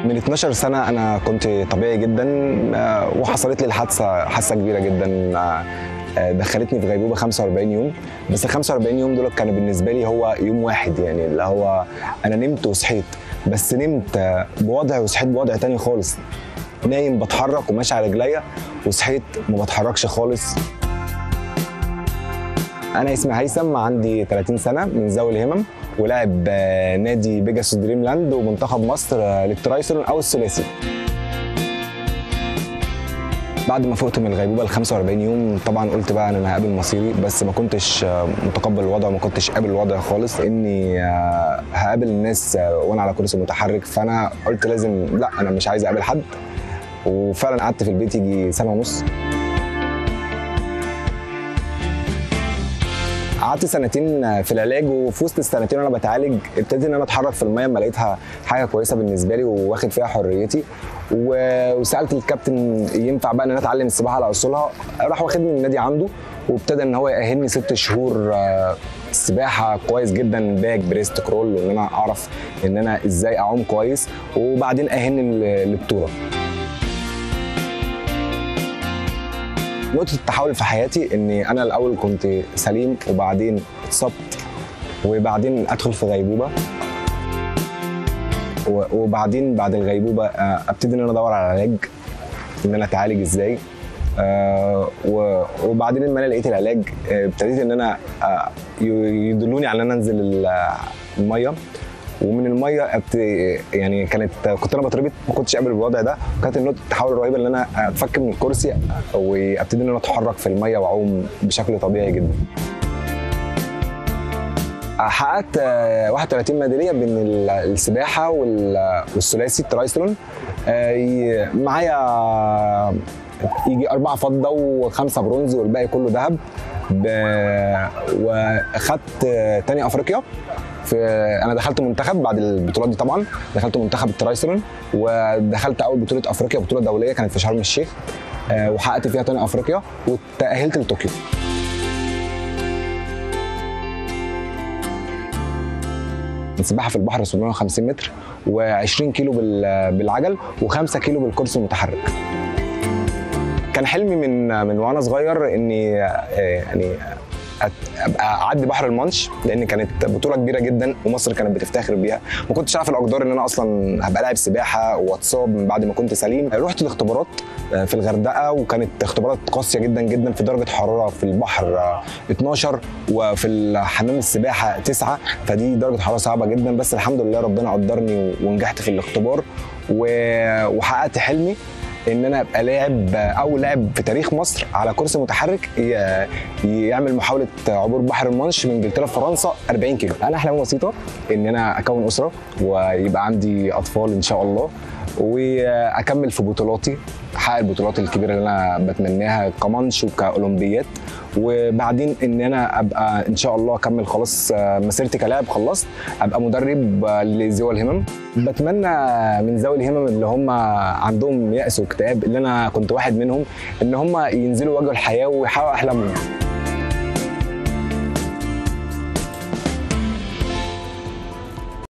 من 12 سنة أنا كنت طبيعي جدا آه، وحصلت لي الحادثة حادثة كبيرة جدا آه، آه، دخلتني في غيبوبة 45 يوم بس ال 45 يوم دول كانوا بالنسبة لي هو يوم واحد يعني اللي هو أنا نمت وصحيت بس نمت آه، بوضع وصحيت بوضع تاني خالص نايم بتحرك وماشي على رجليا وصحيت ما بتحركش خالص انا اسمي هيثم عندي 30 سنه من ذوي الهمم ولاعب آه، نادي بيجاسوس دريم لاند ومنتخب مصر آه، للترايثلون او الثلاثي بعد ما فقت من الغيبوبه ال 45 يوم طبعا قلت بقى انا هقابل مصيري بس ما كنتش آه، متقبل الوضع وما كنتش قابل الوضع خالص اني آه، هقابل الناس آه، وانا على كرسي متحرك فانا قلت لازم لا انا مش عايز اقابل حد وفعلا قعدت في البيت يجي سنه ونص قعدت سنتين في العلاج وفي وسط السنتين وانا بتعالج ابتديت ان انا اتحرك في الميه لما لقيتها حاجه كويسه بالنسبه لي واخد فيها حريتي و- وسالت الكابتن ينفع بقى ان انا اتعلم السباحه على اصولها راح واخدني من النادي عنده وابتدى ان هو يأهلني ست شهور آه، السباحه كويس جدا باك بريست كرول وان انا اعرف ان انا ازاي اعوم كويس وبعدين اهلني ل- للبطوله نقطة التحول في حياتي اني انا الاول كنت سليم وبعدين اتصبت وبعدين ادخل في غيبوبة و- وبعدين بعد الغيبوبة آه، ابتدي ان انا ادور على علاج ان انا اتعالج ازاي آه، و- وبعدين لما انا لقيت العلاج آه، ابتديت ان انا آه، ي- يدلوني على ان انا انزل ال- الميه ومن الميه أبت... يعني كانت كنت انا بتربط ما كنتش قابل الوضع ده وكانت النقطه التحول الرهيبه ان انا اتفك من الكرسي وابتدي ان انا اتحرك في الميه واعوم بشكل طبيعي جدا حققت آه، 31 ميداليه بين ال- السباحه وال- والثلاثي الترايثلون آه، ي- معايا يجي أربعة فضة وخمسة برونز والباقي كله ذهب ب- وأخدت آه، تاني أفريقيا في أنا دخلت منتخب بعد البطولات دي طبعا دخلت منتخب الترايثلون ودخلت أول بطولة أفريقيا بطولة دولية كانت في شرم الشيخ آه، وحققت فيها تاني أفريقيا وتأهلت لطوكيو السباحه في البحر 750 متر و20 كيلو بال- بالعجل و5 كيلو بالكرسي المتحرك كان حلمي من من وانا صغير اني آه، يعني أت- ابقى اعدي بحر المانش لان كانت بطوله كبيره جدا ومصر كانت بتفتخر بيها ما كنتش عارف الاقدار ان انا اصلا هبقى لاعب سباحه واتصاب من بعد ما كنت سليم رحت الاختبارات آه، في الغردقه وكانت اختبارات قاسيه جدا جدا في درجه حراره في البحر آه، 12 وفي حمام السباحه 9 فدي درجه حراره صعبه جدا بس الحمد لله ربنا قدرني ونجحت في الاختبار و- وحققت حلمي ان انا ابقى لاعب اول لاعب في تاريخ مصر على كرسي متحرك ي- يعمل محاوله عبور بحر المانش من انجلترا لفرنسا 40 كيلو انا احلامي بسيطه ان انا اكون اسره ويبقى عندي اطفال ان شاء الله واكمل في بطولاتي احقق البطولات الكبيره اللي انا بتمناها كمانش وكاولمبيات وبعدين ان انا ابقى ان شاء الله اكمل خلاص آه، مسيرتي كلاعب خلصت ابقى مدرب آه، لذوي الهمم بتمنى من ذوي الهمم اللي هم عندهم يأس واكتئاب اللي انا كنت واحد منهم ان هم ينزلوا واجهوا الحياه ويحققوا احلامهم